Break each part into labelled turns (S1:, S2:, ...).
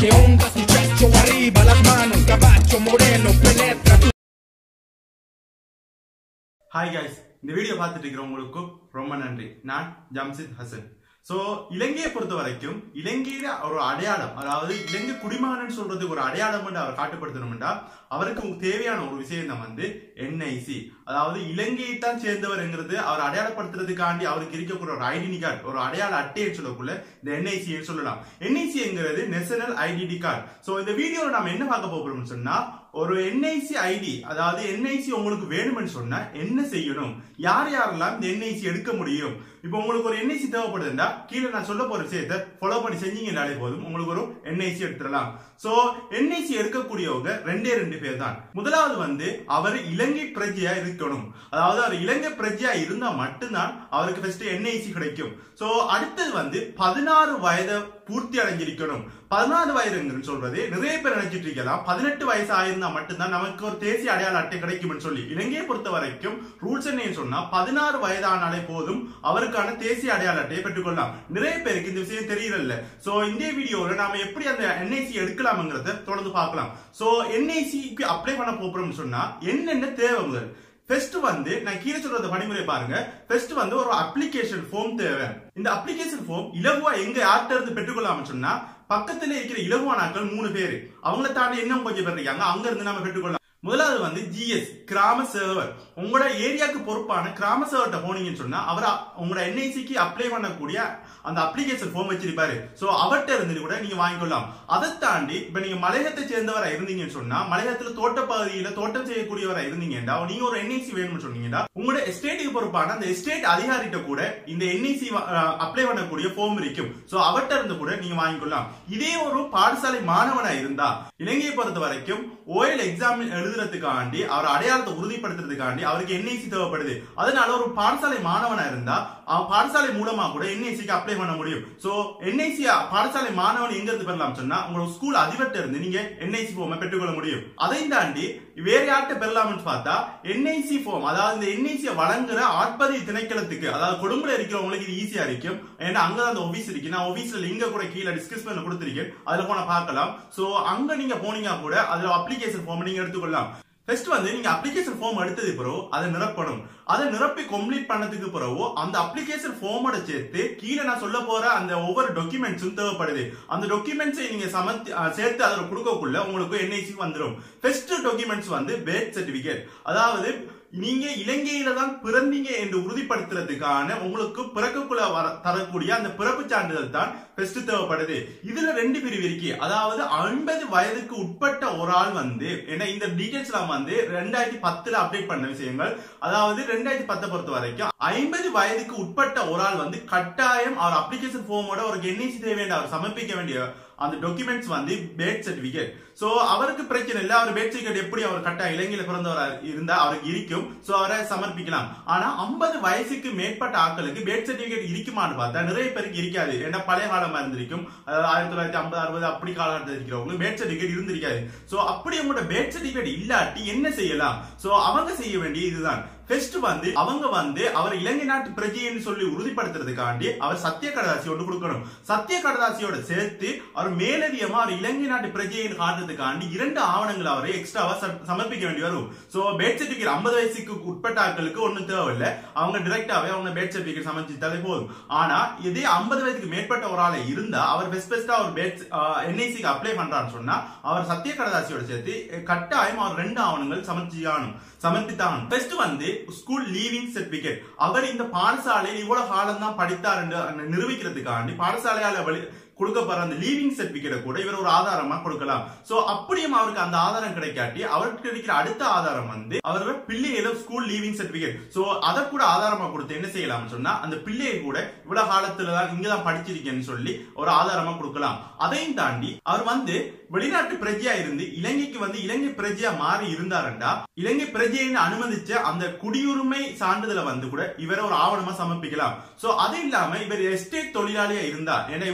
S1: Que onda su pecho arriba, las manos, caballo moreno, penetra tu
S2: hi guys இந்த video பார்த்துட்டு இருக்கிறவங்களுக்கு ரொம்ப நன்றி நான் ஜம்சித் ஹசன் சோ இலங்கையை பொறுத்த வரைக்கும் இலங்கையில ஒரு அடையாளம் அதாவது இலங்கை குடிமகன் சொல்றதுக்கு ஒரு அடையாளம் வந்து அவர் காட்டுப்படுத்தணும்டா அவருக்கு தேவையான ஒரு விஷயம் தான் வந்து என்ஐசி அதாவது இலங்கையை தான் சேர்ந்தவர்ங்கிறது அவர் அடையாளப்படுத்துறதுக்காண்டி அவருக்கு இருக்கக்கூடிய ஒரு ஐடென்டி கார்டு ஒரு அடையாள அட்டையை சொல்லக்குள்ள இந்த என்ஐசி சொல்லலாம் என்ஐசிங்கிறது நேஷனல் ஐடென்டி கார்டு சோ இந்த வீடியோல நாம என்ன பார்க்க போறோம்னு சொன்னா ஒரு என்ஐசி ஐடி அதாவது என்ஐசி உங்களுக்கு வேணும்னு சொன்னா என்ன செய்யணும் யார் யாரெல்லாம் இந்த என்ஐசி எடுக்க முடியும் இப்போ உங்களுக்கு ஒரு என்ஐசி தேவைப்படுதுண்டா கீழே நான் சொல்ல போற விஷயத்தை ஃபாலோ பண்ணி செஞ்சீங்கனாலே போதும் உங்களுக்கு ஒரு என்ஐசி எடுத்துடலாம் சோ என்ஐசி எடுக்கக்கூடியவங்க ரெண்டே ரெண்டு பேர் தான் முதலாவது வந்து அவர் இலங்கை பிரஜையா இருக்கணும் அதாவது அவர் இலங்கை பிரஜையா இருந்தா மட்டும்தான் அவருக்கு ஃபர்ஸ்ட் என்ஐசி கிடைக்கும் சோ அடுத்தது வந்து பதினாறு வயதை பூர்த்தி அடைஞ்சிருக்கணும் பதினாறு வயதுங்கிறது சொல்றது நிறைய பேர் நினைச்சிட்டு இருக்கலாம் பதினெட்டு வயசு ஆயிருந்தா மட்டும்தான் நமக்கு ஒரு தேசிய அடையாள அட்டை கிடைக்கும்னு சொல்லி இலங்கையை பொறுத்த வரைக்கும் ரூல்ஸ் என்ன சொன்னா பதினாறு வயதானாலே போதும் அவருக்கான தேசிய அடையாள அட்டையை பெற்றுக்கொள்ளலாம் நிறைய பேருக்கு இந்த விஷயம் தெரியல சோ இந்த வீடியோல நாம எப்படி அந்த என்ஐசி எடுக்கலாம்ங்கிறத தொடர்ந்து பார்க்கலாம் சோ என்ஐசிக்கு அப்ளை பண்ண போறோம்னு சொன்னா என்னென்ன தேவை முதல் ஃபர்ஸ்ட் வந்து நான் கீழே சொல்றது படிமுறை பாருங்க ஃபர்ஸ்ட் வந்து ஒரு அப்ளிகேஷன் ஃபார்ம் தேவை இந்த அப்ளிகேஷன் ஃபார்ம் இலகுவா எங்க யார்கிட்ட இருந்து பெற்றுக்கொள்ளாம சொன்னா பக்கத்துல இருக்கிற இலகுவானாக்கள் மூணு பேரு அவங்கள தாண்டி இன்னும் கொஞ்சம் பேர் இருக்காங்க அங்க இருந்து நம்ம பெற்றுக்கொள்ளலாம் முதலாவது வந்து ஜிஎஸ் கிராம சேவர் உங்களோட ஏரியாவுக்கு பொறுப்பான கிராம சேவர்கிட்ட போனீங்கன்னு சொன்னா அவர் உங்களோட என்ஐசிக்கு அப்ளை பண்ணக்கூடிய அந்த அப்ளிகேஷன் ஃபார்ம் வச்சிருப்பாரு சோ அவர்கிட்ட இருந்து கூட நீங்க வாங்கிக்கொள்ளலாம் அதை தாண்டி இப்ப நீங்க மலையகத்தை சேர்ந்தவரா இருந்தீங்கன்னு சொன்னா மலையகத்துல தோட்ட பகுதியில தோட்டம் செய்யக்கூடியவரா இருந்தீங்கன்னா நீங்க ஒரு என்ஐசி வேணும்னு சொன்னீங்கன்னா உங்களோட எஸ்டேட்டுக்கு பொறுப்பான அந்த எஸ்டேட் அதிகாரிட்ட கூட இந்த என்ஐசி அப்ளை பண்ணக்கூடிய ஃபார்ம் இருக்கும் சோ அவர்கிட்ட இருந்து கூட நீங்க வாங்கிக்கொள்ளலாம் இதே ஒரு பாடசாலை மாணவனா இருந்தா இலங்கையை பொறுத்த வரைக்கும் ஓஎல் எக்ஸாம் எழுதுறதுக்காண்டி அவர் அடையாளத்தை உறுதிப்படுத்துறதுக்காண்டி அவருக்கு என்ஐசி தேவைப்படுது அதனால ஒரு பாடசாலை மாணவனா இருந்தா அவன் பாடசாலை மூலமா கூட என்ஐசிக்கு அப்ளை பண்ண முடியும் சோ என்ஐசி பாடசாலை மாணவன் எங்க இருந்து பெறலாம் சொன்னா உங்களோட ஸ்கூல் அதிபர்கிட்ட இருந்து நீங்க என்ஐசி ஃபார்மை பெற்றுக்கொள்ள முடியும் அதையும் தாண்டி வேற யார்கிட்ட பெறலாம்னு பார்த்தா என்ஐசி ஃபார்ம் அதாவது இந்த என்ஐசி வழங்குற ஆட்பதிவு திணைக்களத்துக்கு அதாவது கொடும்புல இருக்கிறவங்களுக்கு இது ஈஸியா இருக்கும் ஏன்னா அங்கதான் அந்த ஆபீஸ் இருக்கு நான் ஆபீஸ்ல லிங்க கூட கீழே டிஸ்கிரிப்ஷன்ல கொடுத்திருக்கேன் அதுல போன பார்க்கலாம் சோ அங்க நீங்க போனீங்க கூட அதுல அப்ளிகேஷன் ஃபார்ம் நீங்க எடுத்துக்கொள்ளலாம் ஃபர்ஸ்ட் வந்து நீங்க அப்ளிகேஷன் ஃபார்ம் எடுத்தது பிறகு அதை நிரப்பணும் அதை நிரப்பி கம்ப்ளீட் பண்ணதுக்கு பிறகு அந்த அப்ளிகேஷன் ஃபார்மோட சேர்த்து கீழே நான் சொல்ல போற அந்த ஒவ்வொரு டாக்குமெண்ட்ஸும் தேவைப்படுது அந்த டாக்குமெண்ட்ஸை நீங்க சமர்த்தி சேர்த்து அதில் கொடுக்கக்குள்ள உங்களுக்கு என்ஐசி வந்துடும் ஃபர்ஸ்ட் டாக்குமெண்ட்ஸ் வந்து பேர்த் சர்டிபிகேட் அதாவது நீங்க இலங்கையில தான் பிறந்தீங்க என்று உறுதிப்படுத்துறதுக்கான உங்களுக்கு பிறக்கக்குள்ள வர தரக்கூடிய அந்த பிறப்பு சான்றிதழ் தான் பெஸ்ட் தேவைப்படுது இதுல ரெண்டு பிரிவு இருக்கு அதாவது ஐம்பது வயதுக்கு உட்பட்ட ஒரு ஆள் வந்து ஏன்னா இந்த டீடைல்ஸ் எல்லாம் வந்து ரெண்டாயிரத்தி பத்துல அப்டேட் பண்ண விஷயங்கள் அதாவது ரெண்டாயிரத்தி பத்தை பொறுத்த வரைக்கும் ஐம்பது வயதுக்கு உட்பட்ட ஒரு ஆள் வந்து கட்டாயம் அவர் அப்ளிகேஷன் ஃபார்மோட ஒரு என்ஐசி தேவை அவர் சமர்ப்பிக்க வேண்டிய அந்த டாக்குமெண்ட்ஸ் வந்து பேர்த் சர்டிபிகேட் சோ அவருக்கு பிரச்சனை இல்ல அவர் பேர்த் சர்டிபிகேட் எப்படி அவர் கட்டா இலங்கையில பிறந்தவர் இருந்தா அவருக்கு இருக்கும் சோ அவரை சமர்ப்பிக்கலாம் ஆனா ஐம்பது வயசுக்கு மேற்பட்ட ஆட்களுக்கு பேர்த் சர்டிபிகேட் இருக்குமான்னு பார்த்தா நிறைய பேருக்கு இருக்காது ஏன்னா பழைய காலமா இருந்திருக்கும் அதாவது ஆயிரத்தி தொள்ளாயிரத்தி ஐம்பது அறுபது அப்படி காலகட்டத்தில் இருக்கிறவங்களுக்கு பேர்த் சர்டிபிகேட் இருந்திருக்காது சோ அப்படி உங்களோட பேர்த் சர்டிபிகேட் இல்லாட்டி என்ன செய்யலாம் சோ அவங்க செய்ய வேண்டிய இதுதான் ஃபர்ஸ்ட் வந்து அவங்க வந்து அவர் இலங்கை நாட்டு பிரஜைன்னு சொல்லி உறுதிப்படுத்துறதுக்காண்டி அவர் சத்திய கடதாசி ஒன்று கொடுக்கணும் சத்திய கடதாசியோட சேர்த்து அவர் மேலதிகமா அவர் இலங்கை நாட்டு பிரஜைன்னு காட்டுறதுக்காண்டி இரண்டு ஆவணங்கள் அவரை எக்ஸ்ட்ராவா சமர்ப்பிக்க வேண்டி வரும் சோ பேட் சர்டிபிகேட் ஐம்பது வயசுக்கு உட்பட்ட ஆட்களுக்கு ஒன்றும் தேவையில்லை அவங்க டிரெக்டாவே அவங்க பேட் சர்டிபிகேட் சமர்ப்பித்தாலே போதும் ஆனா இதே ஐம்பது வயதுக்கு மேற்பட்ட ஒரு ஆளை இருந்தா அவர் பெஸ்ட் பெஸ்டா அவர் பேட் என்ஐசிக்கு அப்ளை பண்றான்னு சொன்னா அவர் சத்திய கடதாசியோட சேர்த்து கட்டாயம் அவர் ரெண்டு ஆவணங்கள் சமர்ப்பிச்சாகணும் சமர்ப்பித்தாங்க ஃபர்ஸ்ட் வந்து ஸ்கூல் லீவிங் சர்டிபிகேட் அவர் இந்த பாடசாலையில் இவ்வளவு காலம் தான் படித்தார் என்று நிரூபிக்கிறதுக்காண்டி பாடசாலையால வழி கொடுக்கப்படுற அந்த லீவிங் சர்டிபிகேட்டை கூட இவர் ஒரு ஆதாரமா கொடுக்கலாம் சோ அப்படியும் அவருக்கு அந்த ஆதாரம் கிடைக்காட்டி அவருக்கு இருக்கிற அடுத்த ஆதாரம் வந்து அவரோட பிள்ளைகள ஸ்கூல் லீவிங் சர்டிபிகேட் சோ அதை கூட ஆதாரமா கொடுத்து என்ன செய்யலாம்னு சொன்னா அந்த பிள்ளையை கூட இவ்வளவு காலத்துல தான் இங்கதான் படிச்சிருக்கேன்னு சொல்லி ஒரு ஆதாரமா கொடுக்கலாம் அதையும் தாண்டி அவர் வந்து வெளிநாட்டு பிரஜையா இருந்து இலங்கைக்கு வந்து இலங்கை பிரஜையா மாறி இருந்தாருண்டா இலங்கை பிரஜைன்னு அனுமதிச்ச அந்த குடியுரிமை சான்றிதழை வந்து கூட இவரை ஒரு ஆவணமா சமர்ப்பிக்கலாம் சோ அது இல்லாம இவர் எஸ்டேட் தொழிலாளியா இருந்தா ஏன்னா இவங்களுக்கு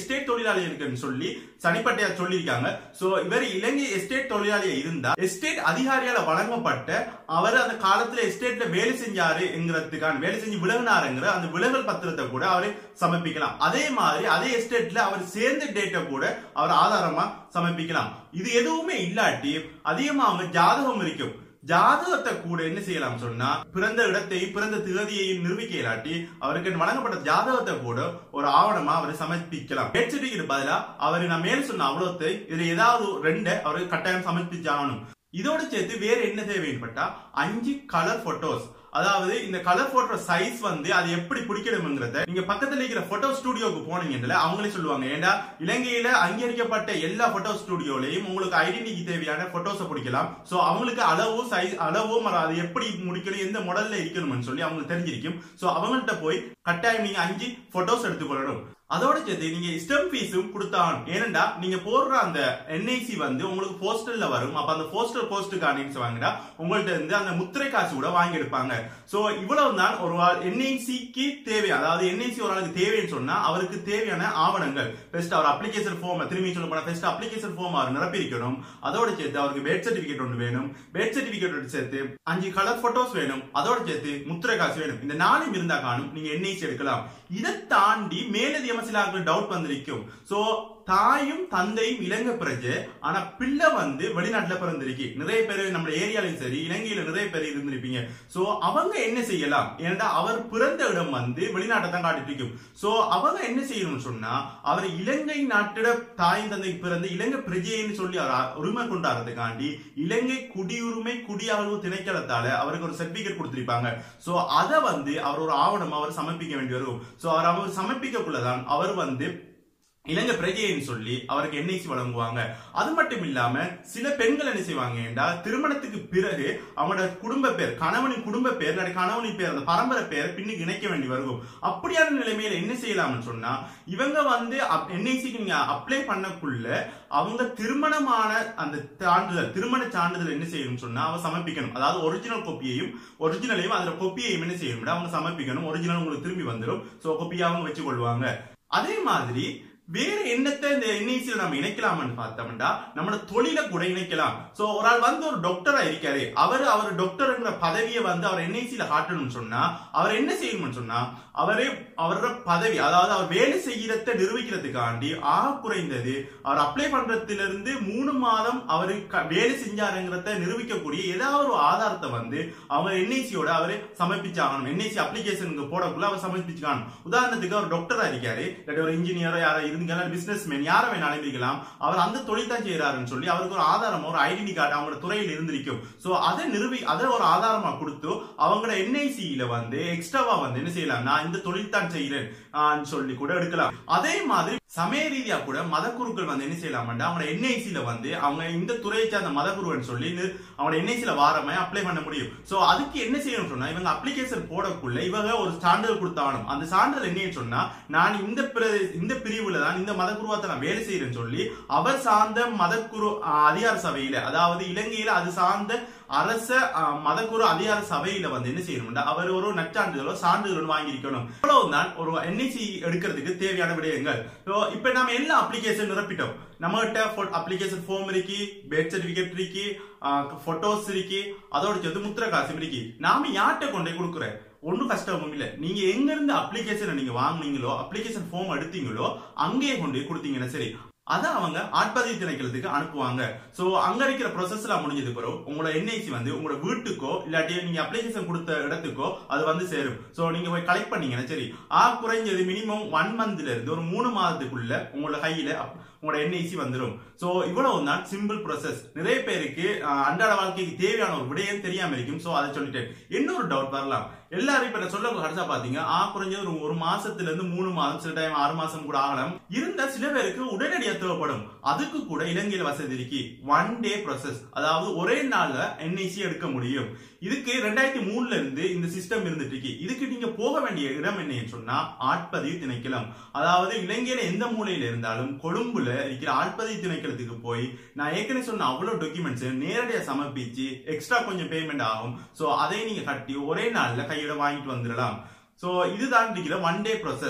S2: எஸ்டேட் தொழிலாளி இருக்குன்னு சொல்லி சனிப்பட்டையா சொல்லியிருக்காங்க சோ இவர் இலங்கை எஸ்டேட் தொழிலாளியா இருந்தா எஸ்டேட் அதிகாரியால வழங்கப்பட்ட அவர் அந்த காலத்துல எஸ்டேட்ல வேலை செஞ்சாருங்கிறதுக்கான வேலை செஞ்சு விலகினாருங்கிற அந்த விலகல் பத்திரத்தை கூட அவரு சமர்ப்பிக்கலாம் அதே மாதிரி அதே எஸ்டேட்ல அவர் சேர்ந்த டேட்டை கூட அவர் ஆதாரமா சமர்ப்பிக்கலாம் இது எதுவுமே இல்லாட்டி அதிகமா அவங்க ஜாதகம் இருக்கும் ஜாதகத்தை கூட என்ன செய்யலாம் சொன்னா பிறந்த இடத்தை பிறந்த தேதியையும் நிரூபிக்க இல்லாட்டி அவருக்கு வழங்கப்பட்ட ஜாதகத்தை கூட ஒரு ஆவணமா அவர் சமர்ப்பிக்கலாம் டெத் சர்டிபிகேட் பதிலா அவர் நான் மேல சொன்ன அவ்வளோத்தை இதுல ஏதாவது ரெண்டு அவருக்கு கட்டாயம் சமர்ப்பிச்சாகணும் இதோட சேர்த்து வேற என்ன தேவைன்னு பட்டா அஞ்சு கலர் போட்டோஸ் அதாவது இந்த கலர் போட்டோ சைஸ் வந்து அது எப்படி பிடிக்கணுங்கிறத நீங்க பக்கத்துல இருக்கிற போட்டோ ஸ்டுடியோக்கு போனீங்கல்ல அவங்களே சொல்லுவாங்க ஏண்டா இலங்கையில அங்கீகரிக்கப்பட்ட எல்லா போட்டோ ஸ்டுடியோலையும் உங்களுக்கு ஐடென்டிட்டி தேவையான போட்டோஸை பிடிக்கலாம் சோ அவங்களுக்கு அளவு சைஸ் அளவும் அது எப்படி முடிக்கணும் எந்த மாடல்ல இருக்கணும்னு சொல்லி அவங்களுக்கு தெரிஞ்சிருக்கும் சோ அவங்கள்ட்ட போய் கட்டாயம் நீங்க அஞ்சு போட்டோஸ் எடுத்துக்கொள்ளணும் அதோட சேர்த்து நீங்க ஸ்டெம் ஃபீஸும் கொடுத்தாகணும் ஏனண்டா நீங்க போடுற அந்த என்ஐசி வந்து உங்களுக்கு போஸ்டல்ல வரும் அப்ப அந்த போஸ்டல் போஸ்ட்டுக்கான வாங்கினா உங்கள்ட்ட இருந்து அந்த முத்திரை காசு கூட வாங்கி எடுப்பாங்க சோ இவ்வளவு தான் ஒரு என்ஐசிக்கு தேவை அதாவது என்ஐசி ஒரு ஆளுக்கு தேவைன்னு சொன்னா அவருக்கு தேவையான ஆவணங்கள் பெஸ்ட் அவர் அப்ளிகேஷன் ஃபார்ம் திரும்பி சொல்ல போனா பெஸ்ட் அப்ளிகேஷன் ஃபார்ம் அவர் நிரப்பியிருக்கணும் அதோட சேர்த்து அவருக்கு பேட் சர்டிபிகேட் ஒன்று வேணும் பேட் சர்டிபிகேட் சேர்த்து அஞ்சு கலர் போட்டோஸ் வேணும் அதோட சேர்த்து முத்திரை காசு வேணும் இந்த நாலும் இருந்தா காணும் நீங்க என்ஐசி எடுக்கலாம் இதை தாண்டி மேலதிகமா சில டவுட் வந்திருக்கும் சோ தாயும் தந்தையும் இலங்கை பிரஜை ஆனா பிள்ளை வந்து வெளிநாட்டுல பிறந்திருக்கு நிறைய பேர் நம்ம ஏரியாலையும் சரி இலங்கையில நிறைய பேர் இருந்திருப்பீங்க சோ அவங்க என்ன செய்யலாம் ஏன்னா அவர் பிறந்த இடம் வந்து வெளிநாட்டை தான் காட்டிட்டு இருக்கும் சோ அவங்க என்ன செய்யணும்னு சொன்னா அவர் இலங்கை நாட்டிட தாயும் தந்தைக்கு பிறந்த இலங்கை பிரஜைன்னு சொல்லி அவர் உரிமை கொண்டாடுறதுக்காண்டி இலங்கை குடியுரிமை குடியகழ்வு திணைக்களத்தால அவருக்கு ஒரு சர்டிபிகேட் கொடுத்திருப்பாங்க சோ அதை வந்து அவர் ஒரு ஆவணம் அவர் சமர்ப்பிக்க வேண்டி வரும் சோ அவர் அவர் சமர்ப்பிக்கக்குள்ளதான் அவர் வந்து இலங்கை பிரஜைன்னு சொல்லி அவருக்கு என்ஐசி வழங்குவாங்க அது மட்டும் இல்லாம சில பெண்கள் என்ன செய்வாங்க என்றால் திருமணத்துக்கு பிறகு அவங்களோட குடும்ப பேர் கணவனின் குடும்ப பேர் இல்லாட்டி கணவனின் பேர் அந்த பரம்பரை பேர் பின்னுக்கு இணைக்க வேண்டி வரும் அப்படியான நிலைமையில என்ன செய்யலாம்னு சொன்னா இவங்க வந்து என்ஐசிக்கு நீங்க அப்ளை பண்ணக்குள்ள அவங்க திருமணமான அந்த சான்றிதழ் திருமண சான்றிதழ் என்ன செய்யணும்னு சொன்னா அவங்க சமர்ப்பிக்கணும் அதாவது ஒரிஜினல் கோப்பியையும் ஒரிஜினலையும் அதுல கோப்பியையும் என்ன செய்யணும் அவங்க சமர்ப்பிக்கணும் ஒரிஜினல் உங்களுக்கு திரும்பி வந்துடும் சோ கோப்பியை அவங்க வச்சு கொள்வாங்க அதே மாதிரி வேற என்னத்தை இந்த என்ஐசியில நம்ம இணைக்கலாம்னு பார்த்தோம்னா நம்மளோட தொழிலை கூட இணைக்கலாம் சோ ஒரு ஆள் வந்து ஒரு டாக்டரா இருக்காரு அவர் அவர் டாக்டர்ங்கிற பதவியை வந்து அவர் என்ஐசியில காட்டணும்னு சொன்னா அவர் என்ன செய்யணும்னு சொன்னா அவரே அவரோட பதவி அதாவது அவர் வேலை செய்யறத நிரூபிக்கிறதுக்காண்டி ஆக குறைந்தது அவர் அப்ளை பண்றதுல இருந்து மூணு மாதம் அவரு வேலை செஞ்சாருங்கிறத நிரூபிக்கக்கூடிய ஏதாவது ஒரு ஆதாரத்தை வந்து அவங்க என்ஐசியோட அவரு சமர்ப்பிச்சாகணும் என்ஐசி அப்ளிகேஷனுக்கு போடக்குள்ள அவர் சமர்ப்பிச்சுக்காணும் உதாரணத்துக்கு அவர் டாக்டரா இருக்காரு இல்லாட்டி ஒரு இன்ஜினியரோ யாரோ இருந்தீங்க பிசினஸ் மேன் யாரை வேணாலும் இருக்கலாம் அவர் அந்த தொழில் தான் செய்யறாருன்னு சொல்லி அவருக்கு ஒரு ஆதாரம் ஒரு ஐடென்டி கார்டு அவங்களோட துறையில் இருந்திருக்கும் சோ அதை நிரூபி அதை ஒரு ஆதாரமா கொடுத்து அவங்களோட என்ஐசியில வந்து எக்ஸ்ட்ராவா வந்து என்ன செய்யலாம் நான் இந்த தொழில் தான் செய்யறேன் சொல்லி கூட எடுக்கலாம் அதே மாதிரி சமய ரீதியா கூட மதக்குருக்கள் வந்து என்ன செய்யலாம்டா அவங்க என்ஐசில வந்து அவங்க இந்த துறையை சார்ந்த மதகுருவன் சொல்லி அவங்க என்ஐசில வாரமே அப்ளை பண்ண முடியும் சோ அதுக்கு என்ன செய்யணும் சொன்னா இவங்க அப்ளிகேஷன் போடக்குள்ள இவங்க ஒரு சான்றிதழ் கொடுத்தாகணும் அந்த சான்றிதழ் என்னன்னு சொன்னா நான் இந்த இந்த பிரிவுல தான் இந்த மதகுருவாத்தை நான் வேலை செய்யறேன்னு சொல்லி அவர் சார்ந்த மதக்குரு அதிகார சபையில அதாவது இலங்கையில அது சார்ந்த அரச மதக்குரு அதிகார சபையில வந்து என்ன செய்யணும்டா அவர் ஒரு நற்சான்றிதழோ சான்றிதழ் வாங்கியிருக்கணும் இவ்வளவுதான் ஒரு என்ஐசி எடுக்கிறதுக்கு தேவையான விடயங்கள் இப்ப நம்ம எல்லா அப்ளிகேஷன் நிரப்பிட்டோம் நம்மகிட்ட அப்ளிகேஷன் ஃபார்ம் இருக்கு பேர்த் சர்டிபிகேட் இருக்கு போட்டோஸ் இருக்கு அதோட சேர்த்து முத்திர காசு இருக்கு நாம யார்கிட்ட கொண்டு கொடுக்குறேன் ஒன்றும் கஷ்டமும் இல்லை நீங்க எங்க இருந்து அப்ளிகேஷனை நீங்க வாங்குனீங்களோ அப்ளிகேஷன் ஃபார்ம் எடுத்தீங்களோ அங்கேயே கொண்டு கொடுத்தீங்கன்னா சரி அதை அவங்க ஆட்பதிவு திணைக்கிறதுக்கு அனுப்புவாங்க சோ அங்க இருக்கிற ப்ரொசஸ்ல முடிஞ்சது பிறகு உங்களோட என்ஐசி வந்து உங்களோட வீட்டுக்கோ இல்லாட்டி நீங்க அப்ளிகேஷன் கொடுத்த இடத்துக்கோ அது வந்து சேரும் சோ நீங்க போய் கலெக்ட் பண்ணீங்கன்னா சரி ஆ குறைஞ்சது மினிமம் ஒன் மந்த்ல இருந்து ஒரு மூணு மாதத்துக்குள்ள உங்களோட கையில உங்களோட என்ஐசி வந்துடும் சோ இவ்வளவு தான் சிம்பிள் ப்ராசஸ் நிறைய பேருக்கு அன்றாட வாழ்க்கைக்கு தேவையான ஒரு விடயம் தெரியாம இருக்கும் சோ அதை சொல்லிட்டேன் இன்னொரு டவுட் வரலாம் எல்லாரும் இப்ப நான் சொல்ல கடைசா பாத்தீங்க ஆ குறைஞ்சது ஒரு ஒரு மாசத்துல இருந்து மூணு மாதம் சில டைம் ஆறு மாசம் கூட ஆகலாம் இருந்த சில பேருக்கு உடனடியா தேவைப்படும் அதுக்கு கூட இலங்கையில வசதி இருக்கு ஒன் டே ப்ராசஸ் அதாவது ஒரே நாள்ல என்ஐசி எடுக்க முடியும் இதுக்கு ரெண்டாயிரத்தி மூணுல இருந்து இந்த சிஸ்டம் இருந்துட்டு இருக்கு இதுக்கு நீங்க போக வேண்டிய இடம் என்னன்னு சொன்னா ஆட்பதிவு திணைக்களம் அதாவது இலங்கையில எந்த மூலையில இருந்தாலும் கொழும்புல இருக்கிற ஆட்பதிவு திணைக்களத்துக்கு போய் நான் ஏற்கனவே சொன்ன அவ்வளவு டாக்குமெண்ட்ஸ் நேரடியா சமர்ப்பிச்சு எக்ஸ்ட்ரா கொஞ்சம் பேமெண்ட் ஆகும் சோ அதை நீங்க கட்டி ஒரே நாள்ல கையோட வாங்கிட்டு வந்துடலாம் சோ இதுதான் இருக்கிற ஒன் டே ப்ராசஸ்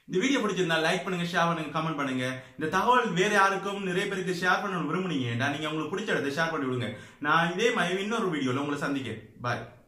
S2: இந்த வீடியோ பிடிச்சிருந்தா லைக் பண்ணுங்க ஷேர் பண்ணுங்க கமெண்ட் பண்ணுங்க இந்த தகவல் வேற யாருக்கும் நிறைய பேருக்கு ஷேர் பண்ண விரும்புனீங்க நீங்க உங்களுக்கு பிடிச்ச இடத்தை ஷேர் பண்ணி விடுங்க நான் இதே மாதிரி இன்னொரு வீடியோல உங்களை சந்திக்கிறேன் பாய்